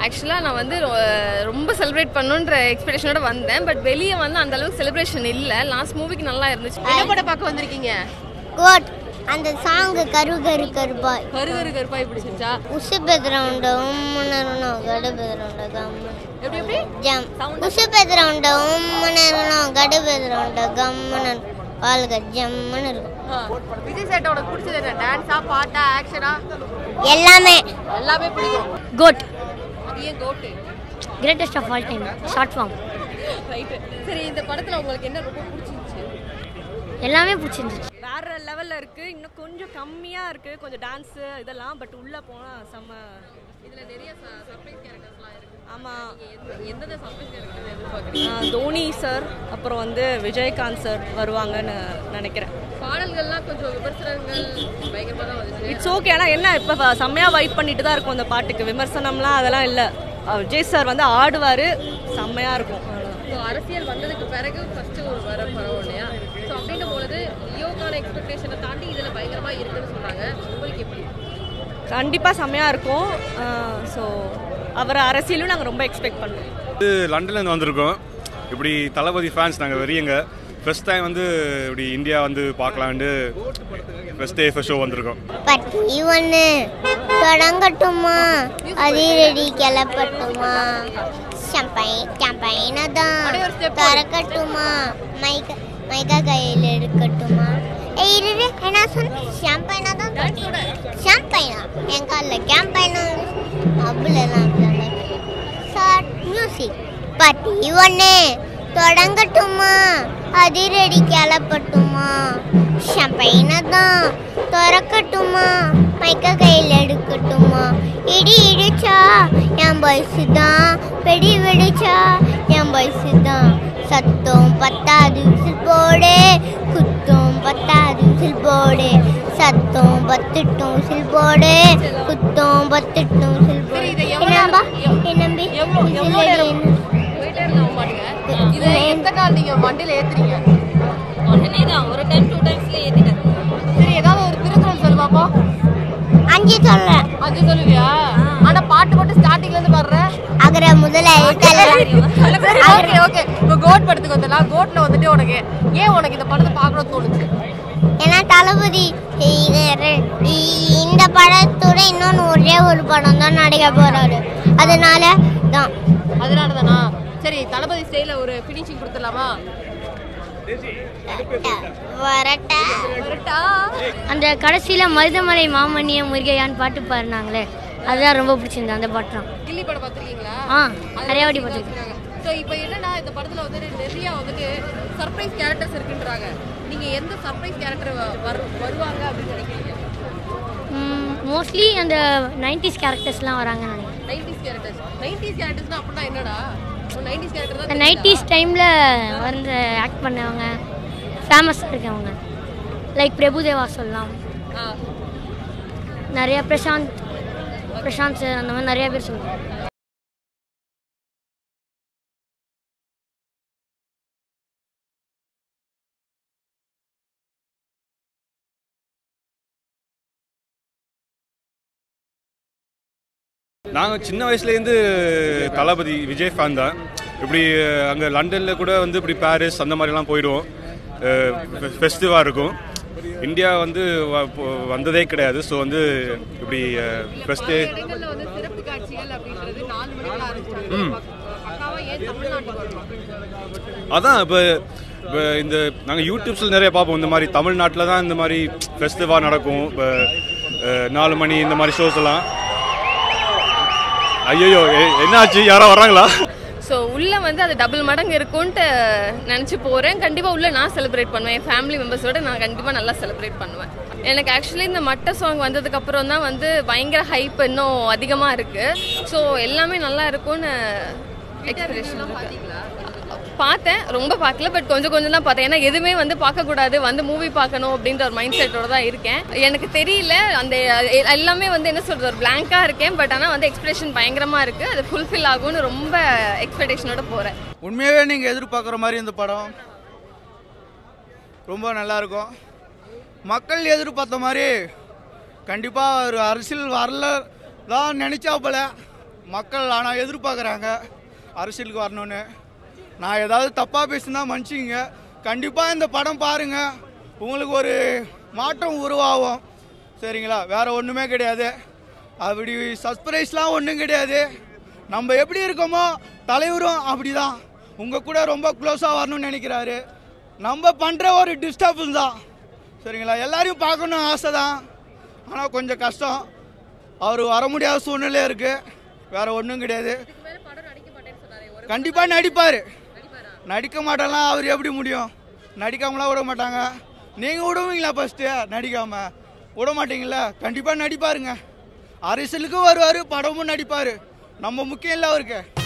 ஆக்சுவலாக நான் வந்து ரொ- ரொம்ப செலிப்ரேட் பண்ணுன்ற எக்ஸ்பெக்டேஷனோட வந்தேன் பட் வெளியே வந்து அந்த அளவுக்கு செலிப்ரேஷன் இல்லை லாஸ்ட் மூவிக்கு நல்லா இருந்துச்சு என்ன படம் பார்க்க வந்திருக்கீங்க கோட் அந்த சாங்கு கரு கரு கருப்பாய் கரு கரு கருப்பாய் பிடிச்சிருச்சா உசு பெதரவுண்ட உம்மனருணோ கடு பெதரவுண்ட கம்மன் எப்படி எப்படி ஜம் உசு பெதரவுண்ட உம்மனருணோ கடு பெதரவுண்ட கம்மனன் வாழ்க ஜம்மன் இருக்கும் ஆ. விஜய் சேட்டை உனக்கு பிடிச்சது என்ன டான்ஸா பாட்டா ஆக்ஷனா எல்லாமே எல்லாமே பிடிக்கும் கோட் அது ஏன் GOAT greatest of all time short form right சரி இந்த படத்துல உங்களுக்கு என்ன ரொம்ப பிடிச்சிருந்துச்சு எல்லாமே பிடிச்சிருந்துச்சு வேற லெவல்ல இருக்கு இன்னும் கொஞ்சம் கம்மியா இருக்கு கொஞ்சம் டான்ஸ் இதெல்லாம் பட் உள்ள போனா செம்ம இதுல நிறைய சர்ப்ரைஸ் கேரக்டர்ஸ்லாம் இருக்கு ஆமா எந்த- எந்தெந்த சர்ப்ரைஸ் கேரக்டர் எதிர்பார்க்குறீங்க ஆஹ் தோனி சார் அப்புறம் வந்து விஜயகாந்த் சார் வருவாங்கன்னு நினைக்கிறேன் பாடல்கள்லாம் கொஞ்சம் விமர்சனங்கள் பயங்கரமாக தான் வந்துச்சு இட்ஸ் ஓகே ஆனால் என்ன இப்போ செம்மையாக வைப் பண்ணிட்டு தான் இருக்கும் அந்த பாட்டுக்கு விமர்சனம்லாம் அதெல்லாம் இல்லை விஜய் சார் வந்து ஆடுவார் செம்மையாக இருக்கும் அவ்வளவுதான். ஸோ அரசியல் வந்ததுக்கு பிறகு ஃபர்ஸ்ட் ஒரு வர படம் இல்லையா ஸோ அப்படின்னும் பொழுது லியோக்கான எக்ஸ்பெக்டேஷனை தாண்டி இதில் பயங்கரமாக இருக்குன்னு சொல்கிறாங்க உங்களுக்கு எப்படி கண்டிப்பாக செம்மையாக இருக்கும் ஸோ அவரை அரசியலும் நாங்கள் ரொம்ப எக்ஸ்பெக்ட் பண்ணுவோம் வந்து லண்டன்லேருந்து வந்திருக்கோம் இப்படி தளபதி ஃபேன்ஸ் நாங்கள் வெறியங்க ஃபர்ஸ்ட் டைம் வந்து இப்படி இந்தியா வந்து பார்க்கலான்ட்டு ஃபர்ஸ்ட் டே ஃபர்ஸ்ட் ஷோ வந்திருக்கோம் பட்டி ஒன்று தொடங்கட்டுமா அதிரடி கிளப்பட்டுமா சம்பை சம்பைன தான் திறக்கட்டுமா மைக்க மைக்கா கையில் எடுக்கட்டுமா ஏய் இரு இரு, என்ன சொன்ன ஷாம்பைனா தான் ஷாம்பைனா என் காலில் கேம்பைனா அவ்வளோலாம் ஷார்ட் மியூசிக் பட்டி ஒன்று தொடங்கட்டுமா அதிரடி கிளப்பட்டுமா ஷம்பைன தான் திறக்கட்டுமா மைக்க கையில் எடுக்கட்டுமா இடி இடிச்சா என் வயசு தான் வெடி வெடிச்சா என் வயசு தான் சத்தம் பத்தாது விசில் போடு குத்தம் பத்தாது விசில் போடு சத்தம் பத்துட்டும் விசில் போடு குத்தம் பத்துட்டும் விசில் போடு இதை எவ்வளவு என்னம்பா எவ்- என்னம்பி எவ்வளோ எவ்வளோ விசில் நேரம் அடி. போயிட்டே இருந்த மாட்டுங்க இதை எந்த கால் நீங்கள் மண்டியில் ஏற்றுறீங்க உடனே தான் ஒரு டைம் டூ டைம்ஸ்ல ஏற்றிட்டேன் சரி ஏதாவது ஒரு திருக்குறள் சொல்லு பாப்போம் அஞ்சு சொல்றேன் அது சொல்லுவியா ஆனா பாட்டு மட்டும் ஸ்டார்டிங்ல இருந்து பாடுற அகர முதல ஓகே ஓகே இப்போ கோட் படத்துக்கு வந்தலாம் கோட்ல வந்துட்டு உனக்கு ஏன் உனக்கு இந்த படத்தை பார்க்கணும்னு தோணுச்சு ஏன்னா தளபதி இது ரெ- இ- இந்த படத்தோட இன்னொன்று ஒரே ஒரு படம் தான் நடிக்க போறாரு அதனால தான் அதனால தானா சரி தளபதி ஸ்டைல ஒரு ஃபினிஷிங் கொடுத்துடலாமா வரட்ட கரெக்டா அந்த கடைசியில் மருதமலை மாமணிய முருகையான்னு பாட்டு பாடினாங்களே அதுதான் ரொம்ப பிடிச்சிருந்தது அந்த பாட்டு தான் கில்லி படம் பார்த்துருக்கீங்களா ஆ நிறைய வாட்டி பார்த்துருக்கேன் ஸோ இப்போ என்னன்னா இந்த படத்துல வந்துட்டு நிறைய வந்துட்டு சர்ப்ரைஸ் கேரக்டர்ஸ் இருக்குன்றாங்க நீங்க எந்த சர்ப்ரைஸ் கேரக்டர் வருவாங்க அப்படின்னு நினைக்கிறீங்க மோஸ்ட்லி அந்த நைன்டிஸ் கேரக்டர்ஸ்லாம் வராங்கன்னு நினைக்கிறேன் நைன்டிஸ் கேரக்டர்ஸ் நைன்டிஸ் கேரக்டர்ஸ்னா அப்படின்னா என்னடா நைன்டிஸ் கேரக்டர் இந்த தான் நைன்டிஸ் டைமில் வந்து ஆக்ட் பண்ணவங்க ஃபேமஸாக இருக்கவங்க லைக் பிரபுதேவா சொல்லலாம் ஆ நிறைய பிரசாந்த் பிரசாந்த் சார் அந்த மாதிரி நிறைய பேர் சொல்லுவாங்க நாங்கள் சின்ன வயசுலேருந்து தளபதி விஜய் ஃபேன் தான் இப்படி அங்கே லண்டனில் கூட வந்து இப்படி பாரிஸ் அந்த மாதிரிலாம் போயிடுவோம் ஃபெஸ்டிவாக இருக்கும் இந்தியா வந்து வ- போ- வந்ததே கிடையாது ஸோ வந்து இப்படி ஃபஸ்ட்டு இடங்கள்ல வந்து சிறப்பு காட்சிகள் அப்படின்றது நாலு மணிக்கு ஆரம்பிச்சிட்டாங்க பக்காவா ஏன் தமிழ்நாட்டுக்கு வரணும் அதான் இப்போ இப்போ இந்த நாங்கள் யூடியூப்ஸில் நிறைய பார்ப்போம் இந்த மாதிரி தமிழ்நாட்டில் தான் இந்த மாதிரி ஃபெஸ்டிவல் நடக்கும் இப்போ நாலு மணி இந்த மாதிரி ஷோஸ் எல்லாம் ஐயோ என்னாச்சு யாரோ வர்றாங்களா ஸோ உள்ளே வந்து அது டபுள் மடங்கு இருக்கும்ன்ட்டு நினச்சி போகிறேன் கண்டிப்பாக உள்ளே நான் செலிப்ரேட் பண்ணுவேன் என் ஃபேமிலி மெம்பர்ஸோட நான் கண்டிப்பாக நல்லா செலிப்ரேட் பண்ணுவேன் எனக்கு ஆக்சுவலி இந்த மட்ட சாங் வந்ததுக்கப்புறம் தான் வந்து பயங்கர ஹைப் இன்னும் அதிகமாக இருக்குது ஸோ எல்லாமே நல்லா இருக்கும்னு எக்ஸ்பிரேஷன் பார்த்தேன் ரொம்ப பார்க்கல பட் கொஞ்சம் கொஞ்சம் தான் பார்த்தேன் ஏன்னா எதுவுமே வந்து பார்க்கக்கூடாது வந்து மூவி பார்க்கணும் அப்படின்ற ஒரு மைண்ட் செட்டோட தான் இருக்கேன் எனக்கு தெரியல அந்த எ- எல்லாமே வந்து என்ன சொல்றது ஒரு பிளாங்காக இருக்கேன் பட் ஆனால் வந்து எக்ஸ்பிரஷன் பயங்கரமாக இருக்குது அது ஃபுல்ஃபில் ஆகும்னு ரொம்ப எக்ஸ்பெக்டேஷனோட போகிறேன் உண்மையாகவே நீங்கள் எதிர்பார்க்குற மாதிரி இந்த படம் ரொம்ப நல்லா இருக்கும் மக்கள் எதிர்பார்த்த மாதிரி கண்டிப்பாக ஒரு அரசியல் வரல தான் நினச்சா போல மக்கள் ஆனால் எதிர்பார்க்குறாங்க அரசியலுக்கு வரணும்னு நான் ஏதாவது தப்பாக பேசினா மன்னிச்சிங்க கண்டிப்பாக இந்த படம் பாருங்க உங்களுக்கு ஒரு மாற்றம் உருவாகும் சரிங்களா வேற ஒன்றுமே கிடையாது அப்படி சர்ப்ரைஸ்லாம் ஒன்றும் கிடையாது நம்ம எப்படி இருக்கோமோ தலைவரும் அப்படிதான் உங்கள் கூட ரொம்ப க்ளோஸாக வரணும்னு நினைக்கிறாரு நம்ம பண்ணுற ஒரு டிஸ்டர்பன்ஸ் தான் சரிங்களா எல்லாரையும் பார்க்கணும் ஆசை தான் ஆனால் கொஞ்சம் கஷ்டம் அவர் வர முடியாத சூழ்நிலை இருக்குது வேற ஒன்றும் கிடையாது இதுக்கு மேல படம் நடிக்க மாட்டேன்னு சொன்னாரே ஒரு கண்டிப்பாக நடிப்பார் நடிப்பாரா நடிக்க மாட்டேன்லாம் அவர் எப்படி முடியும் நடிக்காமலாம் விட மாட்டாங்க நீங்கள் விடுவீங்களா ஃபஸ்ட்டு நடிக்காம விட மாட்டீங்களா கண்டிப்பாக நடிப்பாருங்க அரசியலுக்கும் வருவார் படமும் நடிப்பார் நம்ம முக்கியம் இல்லை அவருக்கு